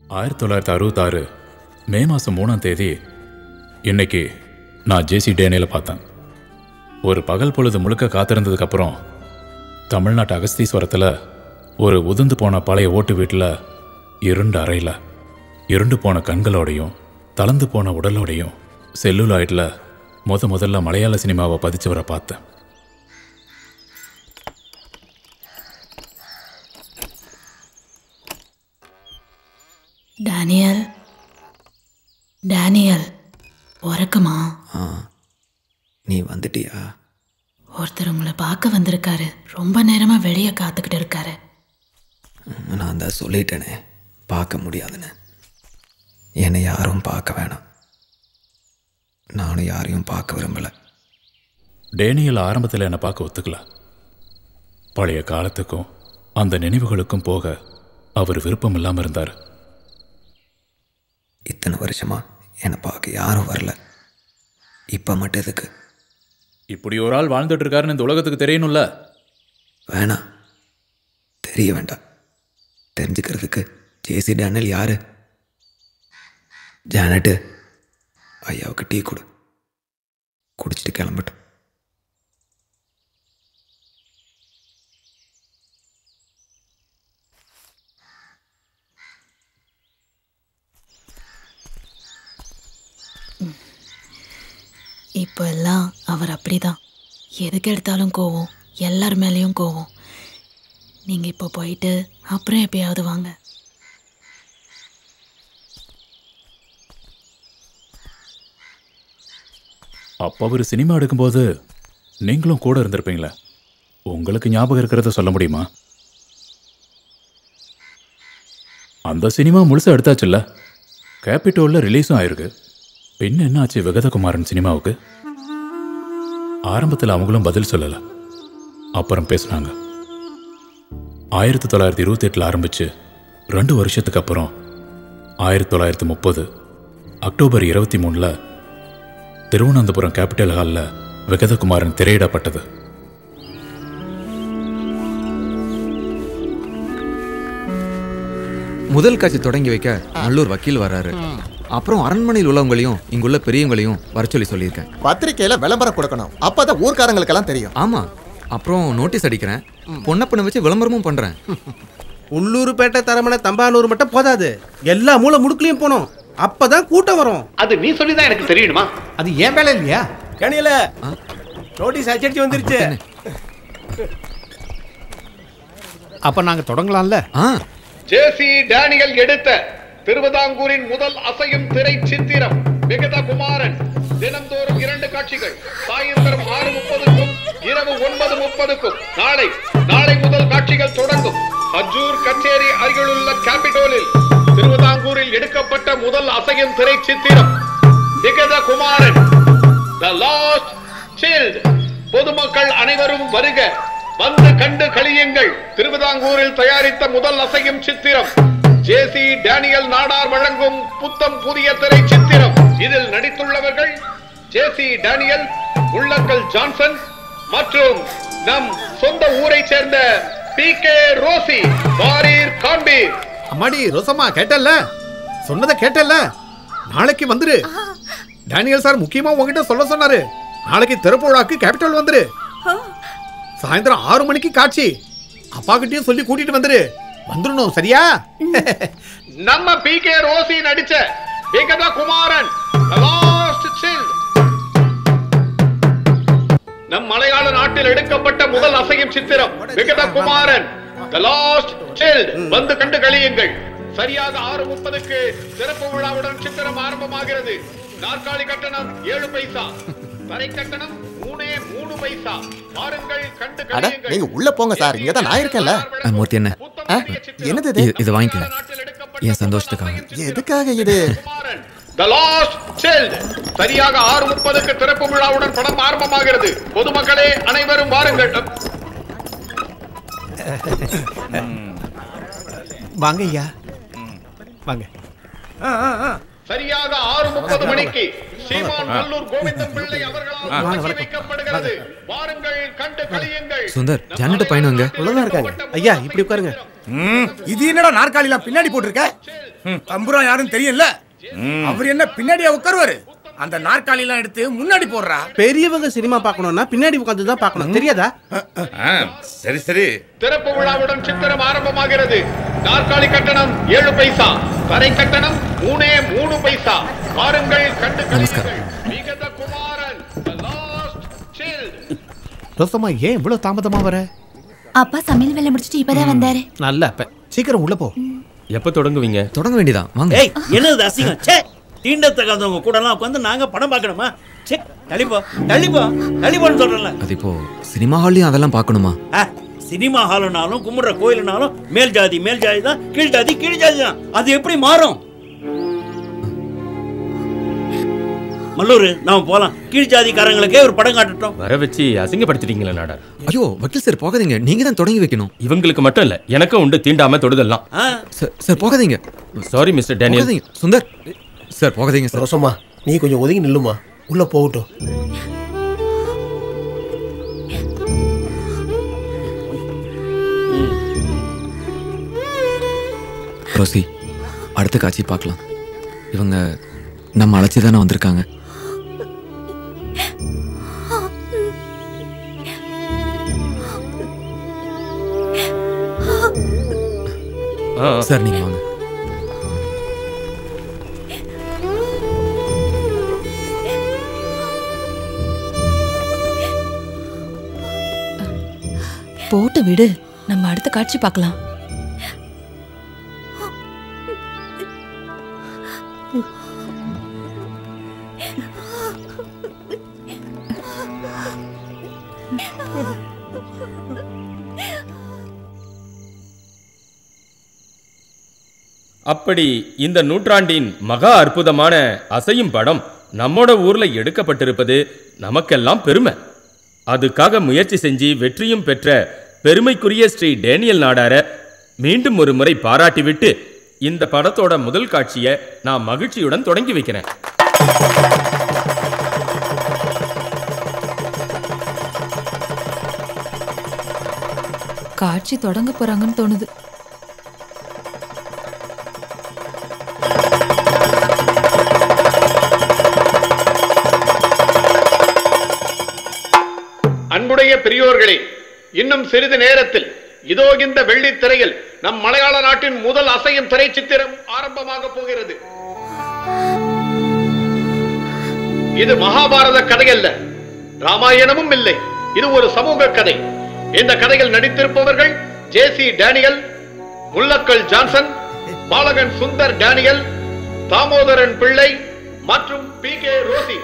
ஆயிரத்தி தொள்ளாயிரத்தி அறுபத்தாறு மே மாதம் மூணாம் தேதி இன்னைக்கு நான் ஜேசி டேனியலை பார்த்தேன் ஒரு பகல் பொழுது முழுக்க காத்திருந்ததுக்கப்புறம் தமிழ்நாட்டு அகஸ்தீஸ்வரத்தில் ஒரு உதிர்ந்து போன பழைய ஓட்டு வீட்டில் இருண்ட அறையில் இருண்டு போன கண்களோடையும் தளர்ந்து போன உடலோடையும் செல்லுலாய்டில் முத முதல்ல மலையாள சினிமாவை பதிச்சவரை பார்த்தேன் டேனியல் டேனியல் உறக்கமா ஆ நீ வந்துட்டியா ஒருத்தர் உங்களை பார்க்க வந்திருக்காரு ரொம்ப நேரமா வெளியே காத்துக்கிட்டு இருக்காரு நான் தான் சொல்லிட்டேனே பார்க்க முடியாதுன்னு என்னை யாரும் பார்க்க வேணாம் நானும் யாரையும் பார்க்க விரும்பலை டேனியல் ஆரம்பத்தில் என்னை பார்க்க ஒத்துக்கல பழைய காலத்துக்கும் அந்த நினைவுகளுக்கும் போக அவர் விருப்பம் இல்லாமல் இருந்தார் இத்தனை வருஷமா என்னை பார்க்க யாரும் வரல இப்போ மட்டும் எதுக்கு இப்படி ஒரு ஆள் வாழ்ந்துட்டு இருக்காருன்னு இந்த உலகத்துக்கு தெரியணும்ல வேணாம் தெரிய வேண்டாம் தெரிஞ்சுக்கிறதுக்கு ஜேசி டேனியல் யாரு ஜானட்டு ஐயாவுக்கு டீ கொடு குடிச்சிட்டு கிளம்பட்டும் இப்போ எல்லாம் அவர் அப்படிதான் எதுக்கு எடுத்தாலும் கோவம் எல்லார் மேலேயும் கோவம் நீங்க இப்போ போயிட்டு அப்புறம் எப்பயாவது வாங்க அப்போ அவர் சினிமா எடுக்கும்போது நீங்களும் கூட இருந்திருப்பீங்களே உங்களுக்கு ஞாபகம் இருக்கிறத சொல்ல முடியுமா அந்த சினிமா முழுசா எடுத்தாச்சுல்ல கேபிட்டோலில் ரிலீஸும் ஆயிருக்கு பின்ன என்ன ஆச்சு விகதகுமாரன் சினிமாவுக்கு ஆரம்பத்தில் அவங்களும் பதில் சொல்லலை அப்புறம் பேசுனாங்க ஆயிரத்தி தொள்ளாயிரத்தி இருபத்தி எட்டில் ஆரம்பிச்சு ரெண்டு வருஷத்துக்கு அப்புறம் ஆயிரத்தி தொள்ளாயிரத்தி முப்பது அக்டோபர் இருபத்தி மூணில் திருவனந்தபுரம் கேபிட்டல் ஹாலில் விகதகுமாரன் திரையிடப்பட்டது முதல் காட்சி தொடங்கி வைக்க நல்லூர் வக்கீல் வர்றாரு அப்புறம் அரண்மனையில் உள்ளவங்களையும் இங்குள்ள பெரியவங்களையும் வர சொல்லி சொல்லியிருக்கேன் பத்திரிக்கையில விளம்பரம் கொடுக்கணும் அப்பதான் ஊர்க்காரங்களுக்கெல்லாம் தெரியும் ஆமா அப்புறம் நோட்டீஸ் அடிக்கிறேன் பொண்ணப்பனை வச்சு விளம்பரமும் பண்றேன் உள்ளூர்பேட்டை தரமணை தம்பானூர் மட்டும் போதாது எல்லா மூலை முடுக்குலயும் போனோம் அப்பதான் கூட்டம் வரும் அது நீ சொல்லிதான் எனக்கு தெரியணுமா அது ஏன் வேலை இல்லையா கணியல நோட்டீஸ் அச்சடிச்சு வந்துருச்சு அப்ப நாங்க தொடங்கலாம்ல ஜேசி டேனியல் எடுத்த திருவிதாங்கூரின் முதல் அசையும் திரை சித்திரம் விகத குமாரன் தினந்தோறும் இரண்டு காட்சிகள் சாயந்தரம் ஆறு முப்பதுக்கும் இரவு ஒன்பது முப்பதுக்கும் நாளை நாளை முதல் காட்சிகள் தொடங்கும் ஹஜூர் கச்சேரி அருகிலுள்ள கேபிட்டோலில் திருவிதாங்கூரில் எடுக்கப்பட்ட முதல் அசையும் திரை சித்திரம் விகத குமாரன் த லாஸ்ட் சைல்ட் பொதுமக்கள் அனைவரும் வருக வந்து கண்டு கழியுங்கள் திருவிதாங்கூரில் தயாரித்த முதல் அசையும் சித்திரம் ஜேசி டேனியல் நாடார் வழங்கும் புத்தம் புதிய திரை சித்திரம் இதில் நடித்துள்ளவர்கள் ஜேசி டேனியல் உள்ளக்கல் ஜான்சன் மற்றும் நம் சொந்த ஊரை சேர்ந்த பி கே ரோசி வாரீர் காண்பீர் அம்மாடி ரோசம்மா கேட்டல்ல சொன்னதை கேட்டல்ல நாளைக்கு வந்துரு டேனியல் சார் முக்கியமா உங்ககிட்ட சொல்ல சொன்னாரு நாளைக்கு திறப்பு விழாக்கு கேபிட்டல் வந்துரு சாயந்தரம் ஆறு மணிக்கு காட்சி அப்பா கிட்டயும் சொல்லி கூட்டிட்டு வந்துரு வந்துடணும் சரியா நம்ம பி கே ரோசி நடிச்ச விகத குமாரன் The Last Child. நம் மலையாள நாட்டில் எடுக்கப்பட்ட முதல் அசையும் சித்திரம் விகத குமாரன் The Last Child. வந்து கண்டு கழியுங்கள் சரியாக ஆறு முப்பதுக்கு சிறப்பு விழாவுடன் சித்திரம் ஆரம்பமாகிறது நாற்காலி கட்டணம் ஏழு பைசா தரை கட்டணம் மூணே மூணு பைசா பாருங்கள் கண்டு அட கழியுங்கள் நீங்க உள்ள போங்க சார் இங்க தான் நான் இருக்கேன்ல அஹ், மூர்த்தி என்ன ஆ, என்னது இது இது- இது வாங்கிக்க என் சந்தோஷத்துக்காக எதுக்காக இது த லாஸ்ட் சைல்ட் சரியாக ஆறு முப்பதுக்கு திறப்பு விழாவுடன் படம் ஆரம்பமாகிறது பொதுமக்களே அனைவரும் வாருங்கள் வாங்க ஐயா வாங்க சரியாக ஆறு முப்பது மணிக்கு சீமான் நல்லூர் கோவிந்தம் பிள்ளை அவர்களால் துவக்கி வைக்கப்படுகிறது வாருங்கள் கண்டு கழியுங்கள் சுந்தர் ஜன்னட்டு பையனும் இங்க உள்ளதா இருக்காங்க ஐயா இப்படி உட்காருங்க இது என்னடா நாற்காலிலாம் பின்னாடி போட்டிருக்க தம்புரா யாருன்னு தெரியல அவர் என்ன பின்னாடியா உட்காருவாரு அந்த நாற்காலிலாம் எடுத்து முன்னாடி போடுறா பெரியவங்க சினிமா பார்க்கணும்னா பின்னாடி உட்காந்து தான் பார்க்கணும் தெரியாதா சரி சரி திறப்பு விழாவுடன் சித்திரம் ஆரம்பமாகிறது நாற்காலி கட்டணம் ஏழு பைசா தரை கட்டணம் மூணே மூணு பைசா வாருங்கள் கண்டு கழியுங்கள் விகத குமாரன் the last child. ரோசம்மா ஏன் இவ்வளவு தாமதமா வர அப்பா சமையல் வேலை முடிச்சிட்டு இப்பதான் வந்தாரு நல்ல அப்ப சீக்கிரம் உள்ள போ எப்ப தொடங்குவீங்க தொடங்க வேண்டியதான் வாங்க ஏய் என்னது அசிங்கம் ச்சே தீண்டத்தகாதவங்க கூட எல்லாம் உட்காந்து நாங்க படம் பார்க்கணுமா ச்சே தள்ளிப்போ தள்ளிப்போ தள்ளிப்போன்னு சொல்றேன்ல அது இப்போ சினிமா ஹால்லையும் அதெல்லாம் பார்க்கணுமா ஆ, சினிமா ஹாலுனாலும் கும்பிடுற கோயிலுனாலும் மேல் ஜாதி மேல் ஜாதி தான் கீழ் ஜாதி கீழ் ஜாதி தான் அது எப்படி மாறும் மல்லூர் நாம போலாம் கீழ் ஜாதிக்காரங்களுக்கே ஒரு படம் காட்டட்டும் வர வச்சு அசிங்கப்படுத்திட்டீங்களா நாடார் ஐயோ வக்கீல் சார் போகாதீங்க நீங்க தான் தொடங்கி வைக்கணும் இவங்களுக்கு மட்டும் இல்ல எனக்கும் உண்டு தீண்டாம தொடுதெல்லாம் ஆ, சார் சார் போகாதீங்க சாரி மிஸ்டர் டேனியல் போகாதீங்க சுந்தர் சார் போகாதீங்க சார் ரோசம்மா நீ கொஞ்சம் ஒதுங்கி நில்லுமா உள்ள போகட்டும் ரோசி அடுத்த காட்சி பார்க்கலாம் இவங்க நம்ம அழைச்சி தானே வந்திருக்காங்க ஆ, ஆ. சார் நீங்க வாங்க போட்டு விடு நம்ம அடுத்த காட்சி பார்க்கலாம் அப்படி இந்த நூற்றாண்டின் மகா அற்புதமான அசையும் படம் நம்மோட ஊர்ல எடுக்கப்பட்டிருப்பது நமக்கெல்லாம் பெருமை அதுக்காக முயற்சி செஞ்சு வெற்றியும் பெற்ற பெருமைக்குரிய ஸ்ரீ டேனியல் நாடார மீண்டும் ஒரு முறை பாராட்டிவிட்டு இந்த படத்தோட முதல் காட்சியை நான் மகிழ்ச்சியுடன் தொடங்கி வைக்கிறேன் காட்சி தொடங்க போறாங்கன்னு தோணுது அன்புடைய பெரியோர்களே இன்னும் சிறிது நேரத்தில் இதோ இந்த வெள்ளித் திரையில் நம் மலையாள நாட்டின் முதல் அசையும் திரை சித்திரம் ஆரம்பமாக போகிறது இது மகாபாரத கதை அல்ல ராமாயணமும் இல்லை இது ஒரு சமூக கதை இந்த கதையில் நடித்திருப்பவர்கள் ஜேசி டேனியல் முல்லக்கல் ஜான்சன் பாலகன் சுந்தர் டேனியல் தாமோதரன் பிள்ளை மற்றும் பி கே ரோசி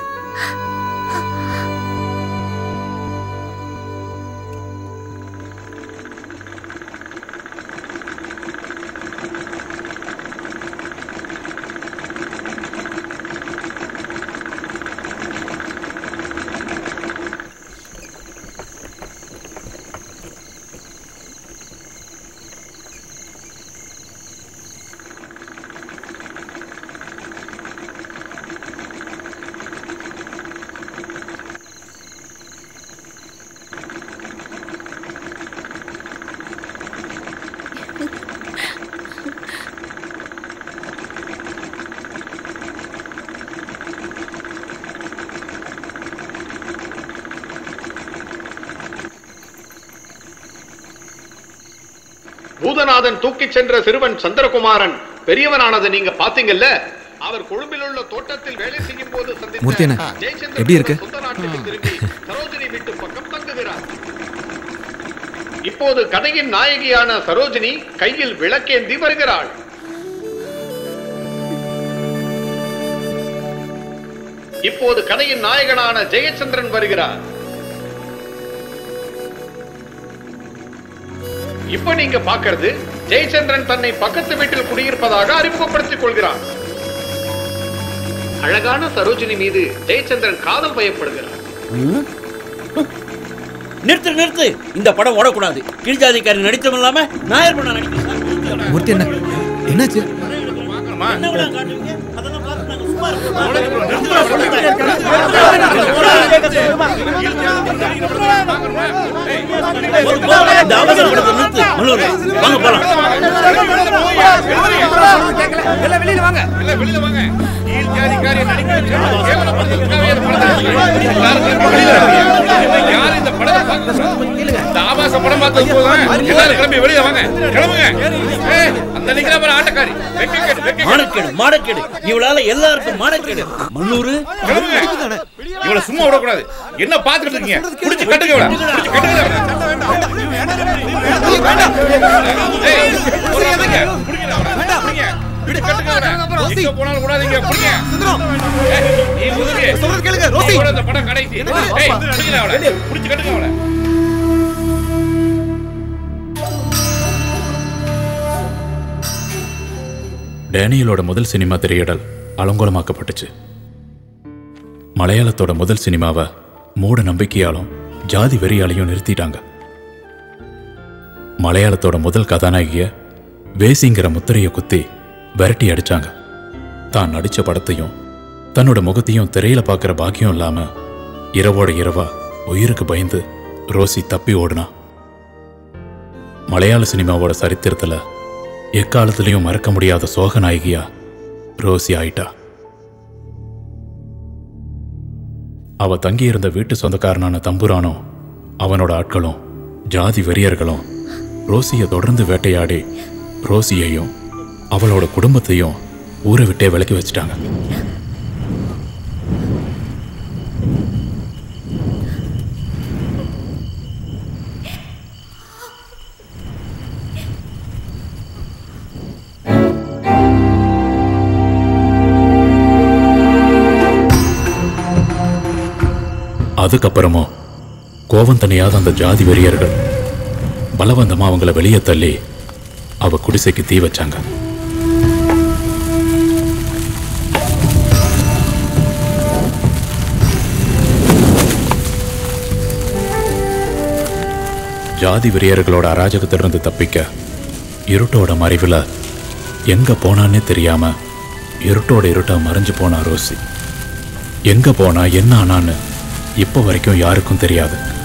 பூதநாதன் தூக்கிச் சென்ற சிறுவன் சந்திரகுமாரன் பெரியவனானதை நீங்க பாத்தீங்கல்ல அவர் கொழும்பில் உள்ள தோட்டத்தில் வேலை செய்யும் போது மூர்த்தி அண்ணா, சந்தித்த ஜெயச்சந்திரன் எப்படி இருக்கு? சொந்த நாட்டுக்கு திரும்பி சரோஜினி வீட்டு பக்கம் தங்குகிறார் இப்போது கதையின் நாயகியான சரோஜினி கையில் விளக்கேந்தி வருகிறாள் இப்போது கதையின் நாயகனான ஜெயச்சந்திரன் வருகிறார் இப்ப நீங்க பாக்குறது ஜெயச்சந்திரன் தன்னை பக்கத்து வீட்டில் குடியிருப்பதாக அறிமுகப்படுத்திக் கொள்கிறார் அழகான சரோஜினி மீது ஜெயச்சந்திரன் காதல் பயப்படுகிறார் நிறுத்து நிறுத்து இந்த படம் ஓடக்கூடாது கீழ் ஜாதிக்காரன் நடித்ததும் இல்லாம நாயர் பண்ண நடிக்க மூர்த்தி என்ன என்னாச்சு என்ன விழா காட்டுவீங்க அதெல்லாம் இந்த அவசர படத்தை நிறுத்து மல்லூர் வாங்க போலாம் எல்லாம் வெளியில வாங்க எல்லாம் வெளியில வாங்க கீழ் ஜாதிக்காரி நடிக்கிறதுக்காக கேவலப்படுத்துறதுக்காகவே இந்த படத்தை எல்லாரும் கிளம்பி வெளியில வாங்க. யார் இந்த படத்தை பார்க்கணும்? இந்த ஆபாச படம் பார்த்தது போதும் எல்லாரும் கிளம்பி வெளியில வாங்க கிளம்புங்க ஏய், அந்த நிக்கிற பாரு ஆட்டக்காரி வெக்க கேட்டு வெக்க கேட்டு. மானக்கேடு மானக்கேடு இவளால எல்லாருக்கும் மானக்கேடு மல்லூரு கிளம்புங்க இவளை சும்மா விடக்கூடாது என்ன பாத்துக்கிட்டு இருக்கீங்க புடிச்சு கட்டுங்க இவளை புடிச்சு கட்டுங்க இவளை. ஏய், போடாதீங்க. புடிங்க இவளை. புடிங்க. பிடிச்சு கட்டுங்க இவளை. எங்க போனாலும் விடாதீங்க. புடிங்க. ஏய், நீ ஒதுங்கு. உன்னோட இந்த படம் கடைசி. ஏய், புடிங்க அவளை. புடிச்சு கட்டுங்க அவளை. டேனியலோட முதல் சினிமா திரையிடல் அலங்கோலமாக்கப்பட்டுச்சு மலையாளத்தோட முதல் சினிமாவை மூட நம்பிக்கையாலும் ஜாதி வெறியாலையும் நிறுத்திட்டாங்க மலையாளத்தோட முதல் கதாநாயகிய வேசிங்கிற முத்திரையை குத்தி விரட்டி அடிச்சாங்க தான் நடிச்ச படத்தையும் தன்னோட முகத்தையும் திரையில பார்க்குற பாக்கியம் இல்லாம இரவோட இரவா உயிருக்கு பயந்து ரோசி தப்பி ஓடுனா மலையாள சினிமாவோட சரித்திரத்துல எக்காலத்திலையும் மறக்க முடியாத சோக நாயகியா ரோசி ஆயிட்டா அவ தங்கியிருந்த வீட்டு சொந்தக்காரனான தம்புரானும் அவனோட ஆட்களும் ஜாதி வெறியர்களும் ரோசியை தொடர்ந்து வேட்டையாடி ரோசியையும் அவளோட குடும்பத்தையும் ஊரை விட்டே விலக்கி வச்சிட்டாங்க அதுக்கப்புறமும் கோவம் தனியாத அந்த ஜாதி வெறியர்கள் பலவந்தமா அவங்கள வெளியே தள்ளி அவ குடிசைக்கு தீ வச்சாங்க ஜாதி வெறியர்களோட அராஜகத்திலிருந்து தப்பிக்க இருட்டோட மறைவில் எங்க போனான்னே தெரியாம இருட்டோட இருட்டா மறைஞ்சு போனா ரோசி எங்க போனா என்ன ஆனான்னு இப்போ வரைக்கும் யாருக்கும் தெரியாது